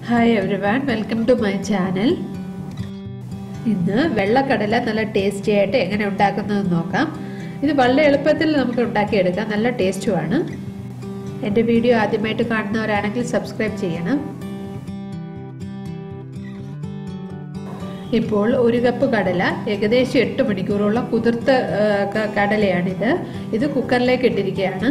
hi everyone welcome to my channel ഇന്ന് വെള്ളക്കടല നല്ല ടേസ്റ്റി ആയിട്ട് എങ്ങനെ ഉണ്ടാക്കുന്നത് നോക്കാം ഇത് വളരെ എളുപ്പത്തിൽ നമുക്ക് ഉണ്ടാക്കിയെടുക്കാം നല്ല ടേസ്റ്റുമാണ് എൻ്റെ വീഡിയോ ആദ്യമായിട്ട് കാണുന്നവരാണെങ്കിൽ സബ്സ്ക്രൈബ് ചെയ്യണം ഇപ്പോൾ ഒരു കപ്പ് കടല ഏകദേശം എട്ട് മണിക്കൂറോളം കുതിർത്ത ആ, ക- കടലയാണിത് ഇത് കുക്കറിലേക്ക് ഇട്ടിരിക്കുകയാണ്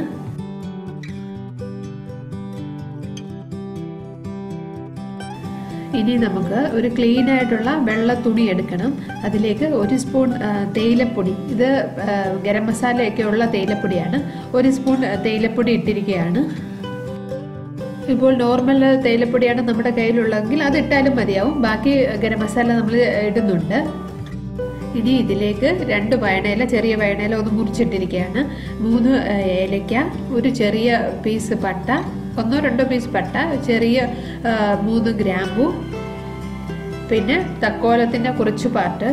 ഇനി നമുക്ക് ഒരു ക്ലീൻ ആയിട്ടുള്ള വെള്ള തുണി എടുക്കണം അതിലേക്ക് ഒരു സ്പൂൺ ആ, തേയിലപ്പൊടി ഇത് ആ, ഗരം മസാലയൊക്കെ ഉള്ള തേയിലപ്പൊടിയാണ് ഒരു സ്പൂൺ ആ, തേയിലപ്പൊടി ഇട്ടിരിക്കുകയാണ് ഇപ്പോൾ നോർമൽ തേയിലപ്പൊടിയാണ് നമ്മുടെ കയ്യിലുള്ളതെങ്കിൽ അത് ഇട്ടാലും മതിയാവും ബാക്കി ഗരം മസാല നമ്മൾ ഇടുന്നുണ്ട് ഇനി ഇതിലേക്ക് രണ്ട് വയണയില ചെറിയ വയണയില ഒന്ന് മുറിച്ചിട്ടിരിക്കുകയാണ് മൂന്ന് ആ, ഏലയ്ക്ക ഒരു ചെറിയ പീസ് പട്ട ഒന്നോ രണ്ടോ പീസ് പട്ട ചെറിയ ആ, മൂന്ന് ഗ്രാമ്പു പിന്നെ തക്കോലത്തിൻ്റെ കുറച്ച് പാട്ട്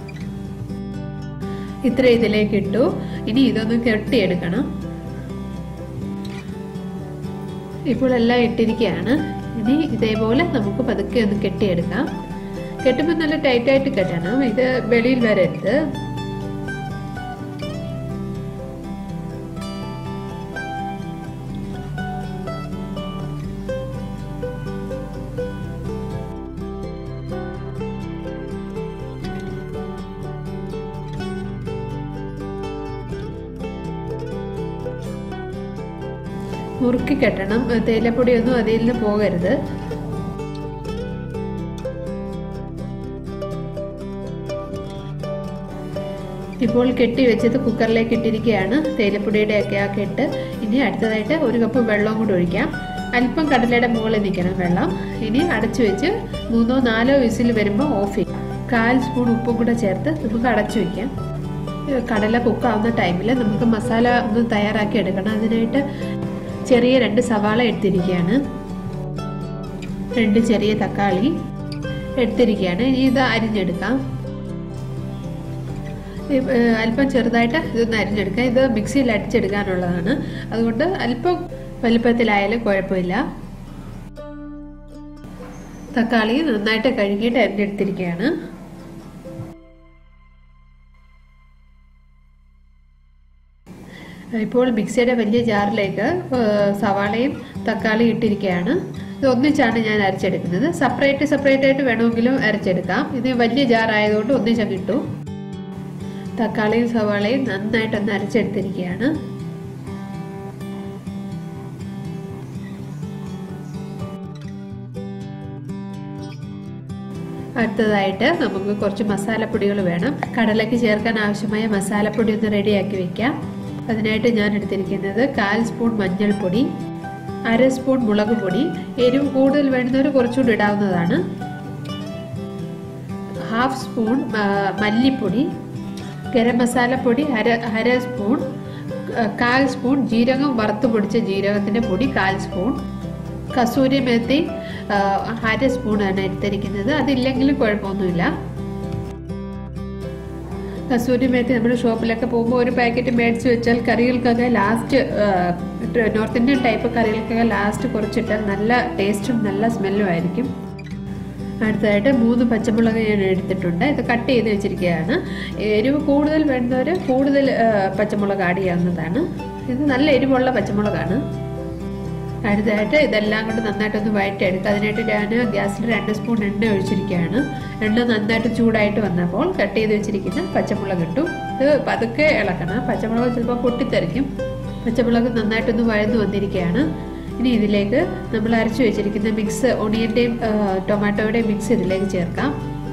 ഇത്ര ഇതിലേക്ക് ഇട്ടു ഇനി ഇതൊന്ന് കെട്ടിയെടുക്കണം ഇപ്പോൾ എല്ലാം ഇട്ടിരിക്കുകയാണ് ഇനി ഇതേപോലെ നമുക്ക് പതുക്കെ ഒന്ന് കെട്ടിയെടുക്കാം കെട്ടുമ്പോൾ നല്ല ടൈറ്റായിട്ട് കെട്ടണം ഇത് വെളിയിൽ വരരുത് മുറുക്കി കെട്ടണം തേയിലപ്പൊടിയൊന്നും അതിൽ നിന്ന് പോകരുത് ഇപ്പോൾ കെട്ടി വെച്ചത് കുക്കറിലേക്ക് ഇട്ടിരിക്കുകയാണ് തേയിലപ്പൊടിയുടെ ഒക്കെ ആ കെട്ട് ഇനി അടുത്തതായിട്ട് ഒരു കപ്പ് വെള്ളവും കൂടി ഒഴിക്കാം അല്പം കടലയുടെ മുകളിൽ നിൽക്കണം വെള്ളം ഇനി അടച്ചു വെച്ച് മൂന്നോ നാലോ വിസിൽ വരുമ്പോൾ ഓഫ് ചെയ്യാം കാൽ സ്പൂൺ ഉപ്പും കൂടെ ചേർത്ത് നമുക്ക് അടച്ചു വയ്ക്കാം ഏഹ് കടല കുക്കാവുന്ന ടൈമിൽ നമുക്ക് മസാല ഒന്ന് തയ്യാറാക്കി എടുക്കണം അതിനായിട്ട് ചെറിയ രണ്ട് സവാള എടുത്തിരിക്കുകയാണ് രണ്ട് ചെറിയ തക്കാളി എടുത്തിരിക്കുകയാണ് ഇനി ഇത് അരിഞ്ഞെടുക്കാം ഇ- ഏഹ് അല്പം ചെറുതായിട്ട് ഇതൊന്ന് അരിഞ്ഞെടുക്കാം ഇത് മിക്സിയിൽ അടിച്ചെടുക്കാനുള്ളതാണ് അതുകൊണ്ട് അല്പം വലുപ്പത്തിലായാലും കുഴപ്പമില്ല തക്കാളി നന്നായിട്ട് കഴുകിയിട്ട് അരിഞ്ഞെടുത്തിരിക്കുകയാണ് ഇപ്പോൾ മിക്സിയുടെ വലിയ ജാറിലേക്ക് ഏഹ് സവാളയും തക്കാളിയും ഇട്ടിരിക്കുകയാണ് ഇത് ഒന്നിച്ചാണ് ഞാൻ അരച്ചെടുക്കുന്നത് സെപ്പറേറ്റ് സെപ്പറേറ്റ് ആയിട്ട് വേണമെങ്കിലും അരച്ചെടുക്കാം ഇത് വലിയ ജാർ ആയതുകൊണ്ട് ഒന്നിച്ചങ്ങ് ഇട്ടു തക്കാളിയും സവാളയും നന്നായിട്ടൊന്ന് അരച്ചെടുത്തിരിക്കുകയാണ് അടുത്തതായിട്ട് നമുക്ക് കുറച്ച് മസാലപ്പൊടികൾ വേണം കടലയ്ക്ക് ചേർക്കാൻ ആവശ്യമായ മസാലപ്പൊടി ഒന്ന് റെഡിയാക്കി വെക്കാം അതിനായിട്ട് ഞാൻ എടുത്തിരിക്കുന്നത് കാൽ സ്പൂൺ മഞ്ഞൾപ്പൊടി അര സ്പൂൺ മുളക് പൊടി എരിവ് കൂടുതൽ വേണ്ടുന്നവർ കുറച്ചുകൂടി ഇടാവുന്നതാണ് ഹാഫ് സ്പൂൺ ആ, മല്ലിപ്പൊടി ഗരം മസാലപ്പൊടി അര അര സ്പൂൺ ആ, കാൽ സ്പൂൺ ജീരകം വറുത്ത് പൊടിച്ച ജീരകത്തിൻ്റെ പൊടി കാൽ സ്പൂൺ കസൂരി മെത്തി ആ, അര സ്പൂണാണ് എടുത്തിരിക്കുന്നത് അതില്ലെങ്കിലും കുഴപ്പമൊന്നുമില്ല കസൂരി മേത്തി നമ്മൾ ഷോപ്പിലൊക്കെ പോകുമ്പോൾ ഒരു പാക്കറ്റ് മേടിച്ച് വെച്ചാൽ കറികൾക്കൊക്കെ ലാസ്റ്റ് നോർത്ത് ഇന്ത്യൻ ടൈപ്പ് കറികൾക്കൊക്കെ ലാസ്റ്റ് കുറച്ചിട്ടാൽ നല്ല ടേസ്റ്റും നല്ല സ്മെല്ലും ആയിരിക്കും അടുത്തതായിട്ട് മൂന്ന് പച്ചമുളക് ഞാൻ എടുത്തിട്ടുണ്ട് ഇത് കട്ട് ചെയ്ത് വെച്ചിരിക്കുകയാണ് എരിവ് കൂടുതൽ വേണ്ടവർ കൂടുതൽ ആ, പച്ചമുളക് ആഡ് ചെയ്യാവുന്നതാണ് ഇത് നല്ല എരിവുള്ള പച്ചമുളകാണ് അടുത്തതായിട്ട് ഇതെല്ലാം കൊണ്ട് നന്നായിട്ടൊന്ന് വഴറ്റിയെടുക്കുക അതിനായിട്ട് ഞാൻ ഗ്യാസിൽ രണ്ട് സ്പൂൺ എണ്ണ ഒഴിച്ചിരിക്കുകയാണ് എണ്ണ നന്നായിട്ട് ചൂടായിട്ട് വന്നപ്പോൾ കട്ട് ചെയ്ത് വെച്ചിരിക്കുന്ന പച്ചമുളക് ഇട്ടു ഇത് പതുക്കെ ഇളക്കണം പച്ചമുളക് ചിലപ്പോൾ പൊട്ടിത്തെറിക്കും പച്ചമുളക് നന്നായിട്ടൊന്ന് വഴന്നു വന്നിരിക്കുകയാണ് ഇനി ഇതിലേക്ക് നമ്മൾ അരച്ചു വെച്ചിരിക്കുന്ന മിക്സ് ഒണിയൻ്റെയും ടൊമാറ്റോയുടെയും മിക്സ് ഇതിലേക്ക് ചേർക്കാം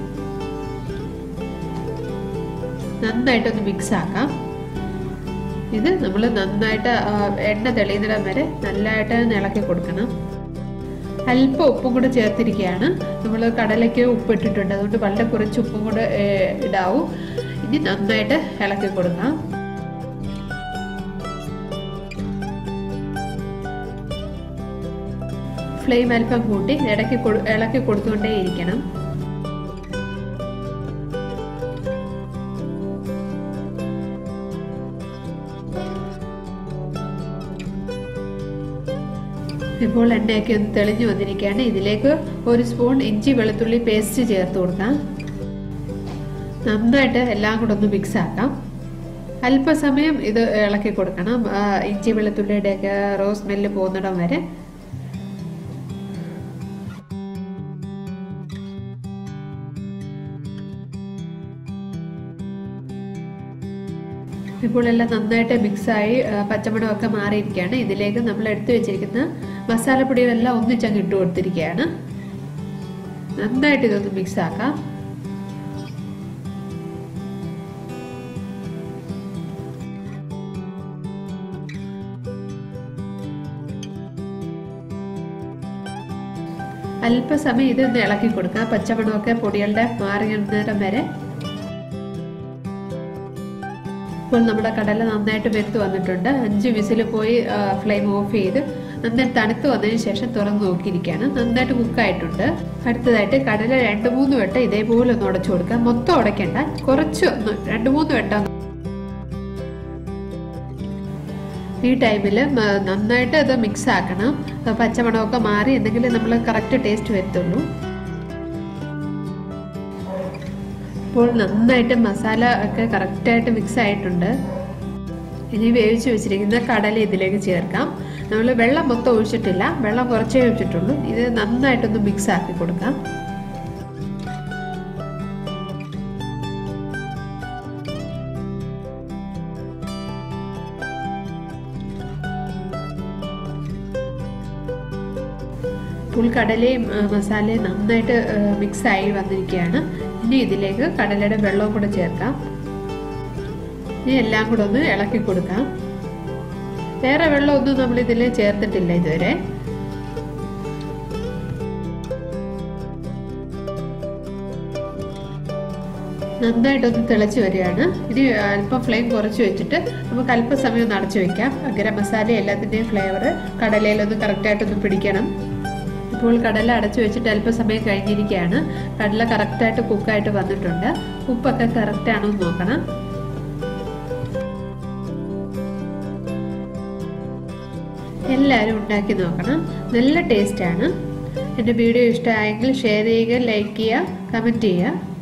നന്നായിട്ടൊന്ന് മിക്സ് ആക്കാം ഇത് നമ്മൾ നന്നായിട്ട് ആ, എണ്ണ തെളിയുന്നിടം വരെ നല്ലതായിട്ട് ഒന്ന് ഇളക്കി കൊടുക്കണം അല്പം ഉപ്പും കൂടെ ചേർത്തിരിക്കുകയാണ് നമ്മൾ കടലയ്ക്ക് ഉപ്പ് ഇട്ടിട്ടുണ്ട് അതുകൊണ്ട് വളരെ കുറച്ച് ഉപ്പും കൂടെ ഏ, ഇടാവൂ ഇനി നന്നായിട്ട് ഇളക്കി കൊടുക്കാം ഫ്ലെയിം അല്പം കൂട്ടി ഇടയ്ക്ക് കൊടു ഇളക്കി കൊടുത്തുകൊണ്ടേ ഇരിക്കണം ഇപ്പോൾ എണ്ണയൊക്കെ ഒന്ന് തെളിഞ്ഞു വന്നിരിക്കുകയാണ് ഇതിലേക്ക് ഒരു സ്പൂൺ ഇഞ്ചി വെളുത്തുള്ളി പേസ്റ്റ് ചേർത്ത് കൊടുക്കാം നന്നായിട്ട് എല്ലാം കൂടെ ഒന്ന് മിക്സ് ആക്കാം അല്പസമയം ഇത് ഇളക്കി കൊടുക്കണം ആ, ഇഞ്ചി വെളുത്തുള്ളിയുടെയൊക്കെ റോസ് സ്മെല്ല് പോകുന്നിടം വരെ ഇപ്പോൾ എല്ലാം നന്നായിട്ട് മിക്സായി പച്ചമുളകൊക്കെ മാറിയിരിക്കുകയാണ് ഇതിലേക്ക് നമ്മൾ എടുത്തു വെച്ചിരിക്കുന്ന മസാലപ്പൊടികളെല്ലാം ഒന്നിച്ചങ്ങ് ഇട്ട് കൊടുത്തിരിക്കുകയാണ് നന്നായിട്ട് ഇതൊന്ന് മിക്സ് ആക്കാം അല്പസമയം ഇതൊന്ന് ഇളക്കി കൊടുക്കുക പച്ചമണമൊക്കെ പൊടികളുടെ മാറിയുന്നേരം വരെ ഇപ്പോൾ നമ്മുടെ കടല നന്നായിട്ട് വെന്ത് വന്നിട്ടുണ്ട് അഞ്ച് വിസിൽ പോയി ഫ്ലെയിം ഓഫ് ചെയ്ത് നന്നായിട്ട് തണുത്ത് വന്നതിന് ശേഷം തുറന്ന് നോക്കിയിരിക്കുകയാണ് നന്നായിട്ട് കുക്കായിട്ടുണ്ട് അടുത്തതായിട്ട് കടല രണ്ട് മൂന്ന് വട്ടം ഇതേപോലെ ഒന്ന് ഉടച്ചു കൊടുക്കുക മൊത്തം ഉടയ്ക്കണ്ട കുറച്ച് ഒന്ന് രണ്ട് മൂന്ന് വട്ടം ഒന്ന് ഈ ടൈമിൽ നന്നായിട്ട് അത് മിക്സ് ആക്കണം പച്ചമണമൊക്കെ മാറി എന്തെങ്കിലും നമ്മൾ കറക്റ്റ് ടേസ്റ്റ് വരത്തുള്ളൂ ഇപ്പോൾ നന്നായിട്ട് മസാല ഒക്കെ കറക്റ്റായിട്ട് മിക്സ് ആയിട്ടുണ്ട് ഇനി വേവിച്ച് വെച്ചിരിക്കുന്ന കടല ഇതിലേക്ക് ചേർക്കാം നമ്മൾ വെള്ളം മൊത്തം ഒഴിച്ചിട്ടില്ല വെള്ളം കുറച്ചേ ഒഴിച്ചിട്ടുള്ളൂ ഇത് നന്നായിട്ടൊന്ന് മിക്സ് ആക്കി കൊടുക്കാം ഇപ്പോൾ കടലയും ആ, മസാലയും നന്നായിട്ട് മിക്സ് ആയി വന്നിരിക്കുകയാണ് ഇനി ഇതിലേക്ക് കടലയുടെ വെള്ളവും കൂടെ ചേർക്കാം ഇനി എല്ലാം കൂടെ ഒന്ന് ഇളക്കി കൊടുക്കാം വേറെ വെള്ളമൊന്നും നമ്മൾ ഇതിൽ ചേർത്തിട്ടില്ല ഇതുവരെ നന്നായിട്ടൊന്ന് തിളച്ച് വരികയാണ് ഇനി അല്പം ഫ്ലെയിം കുറച്ച് വെച്ചിട്ട് നമുക്ക് അല്പസമയം ഒന്ന് അടച്ചു വെക്കാം ഗരം മസാല എല്ലാത്തിൻ്റെയും ഫ്ലേവർ കടലയിലൊന്ന് കറക്റ്റായിട്ടൊന്ന് പിടിക്കണം ഇപ്പോൾ കടല അടച്ചു വെച്ചിട്ട് അല്പസമയം കഴിഞ്ഞിരിക്കുകയാണ് കടല കറക്റ്റായിട്ട് കുക്കായിട്ട് വന്നിട്ടുണ്ട് ഉപ്പൊക്കെ കറക്റ്റ് ആണോ എന്ന് നോക്കണം എല്ലാവരും ഉണ്ടാക്കി നോക്കണം നല്ല ടേസ്റ്റാണ് എൻ്റെ വീഡിയോ ഇഷ്ടമായെങ്കിൽ ഷെയർ ചെയ്യുക ലൈക്ക് ചെയ്യുക കമൻറ്റ് ചെയ്യുക